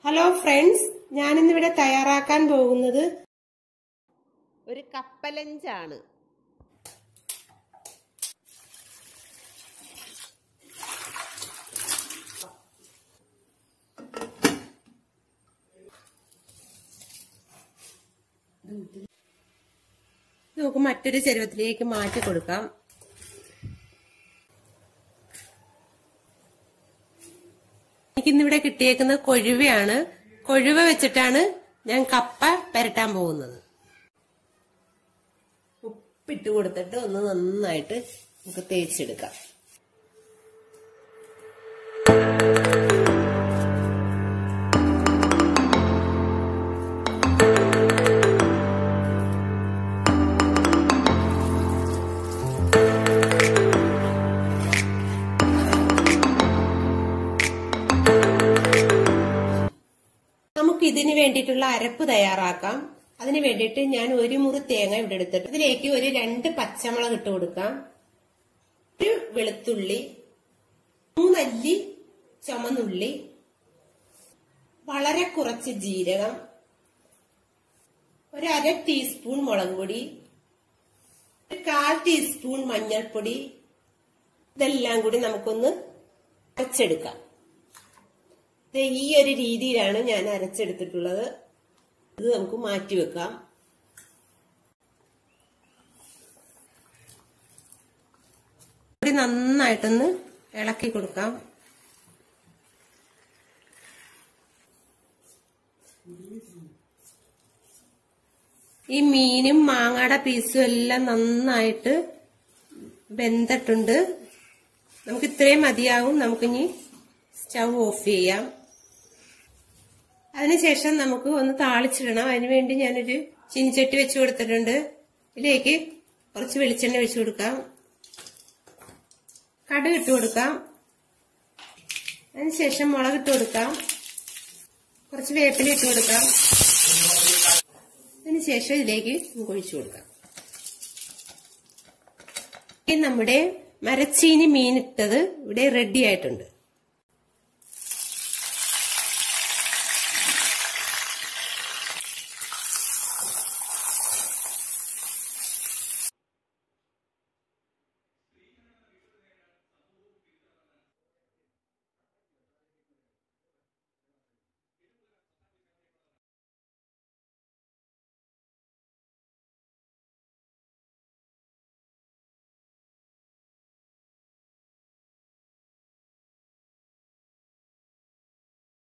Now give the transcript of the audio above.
hello friends ഞാനിന്നിവിടെ തയ്യാറാക്കാൻ പോകുന്നത് ഒരു കപ്പലഞ്ചാണ് ഇത് നമുക്ക് മറ്റൊരു ചരുവത്തിലേക്ക് മാറ്റി കൊടുക്കാം എനിക്കിന്നിവിടെ കിട്ടിയേക്കുന്നത് കൊഴുവയാണ് കൊഴുവ വെച്ചിട്ടാണ് ഞാൻ കപ്പ പെരട്ടാൻ പോകുന്നത് ഉപ്പിട്ട് കൊടുത്തിട്ട് ഒന്ന് നന്നായിട്ട് നമുക്ക് തേച്ചെടുക്കാം നമുക്ക് ഇതിന് വേണ്ടിയിട്ടുള്ള അരപ്പ് തയ്യാറാക്കാം അതിന് വേണ്ടിയിട്ട് ഞാൻ ഒരു മുറി തേങ്ങ ഇവിടെ എടുത്തിട്ട് ഇതിലേക്ക് ഒരു രണ്ട് പച്ചമുളക് ഇട്ട് കൊടുക്കാം ഒരു വെളുത്തുള്ളി മൂന്നല്ലി ചുമന്നുള്ളി വളരെ കുറച്ച് ജീരകം ഒരു അര ടീസ്പൂൺ മുളക് പൊടി ഒരു കാൽ ടീസ്പൂൺ മഞ്ഞൾപ്പൊടി ഇതെല്ലാം കൂടി നമുക്കൊന്ന് അരച്ചെടുക്കാം ദേ ഈ ഒരു രീതിയിലാണ് ഞാൻ അരച്ചെടുത്തിട്ടുള്ളത് ഇത് നമുക്ക് മാറ്റി വെക്കാം ഇത് നന്നായിട്ടൊന്ന് ഇളക്കി കൊടുക്കാം ഈ മീനും മാങ്ങയുടെ പീസും എല്ലാം നന്നായിട്ട് വെന്തിട്ടുണ്ട് നമുക്ക് ഇത്രയും മതിയാവും നമുക്കിനി സ്റ്റൗ ഓഫ് ചെയ്യാം അതിനുശേഷം നമുക്ക് ഒന്ന് താളിച്ചിടണം അതിനുവേണ്ടി ഞാനൊരു ചീനിച്ചട്ടി വെച്ച് കൊടുത്തിട്ടുണ്ട് ഇതിലേക്ക് കുറച്ച് വെളിച്ചെണ്ണ ഒഴിച്ചു കൊടുക്കാം കടുക് ഇട്ട് കൊടുക്കാം അതിനുശേഷം മുളക് ഇട്ട് കൊടുക്കാം കുറച്ച് വേപ്പില ഇട്ട് കൊടുക്കാം അതിനുശേഷം ഇതിലേക്ക് നമുക്ക് ഒഴിച്ചു കൊടുക്കാം ഈ നമ്മുടെ മരച്ചീനി മീൻ ഇട്ടത് ഇവിടെ റെഡി ആയിട്ടുണ്ട്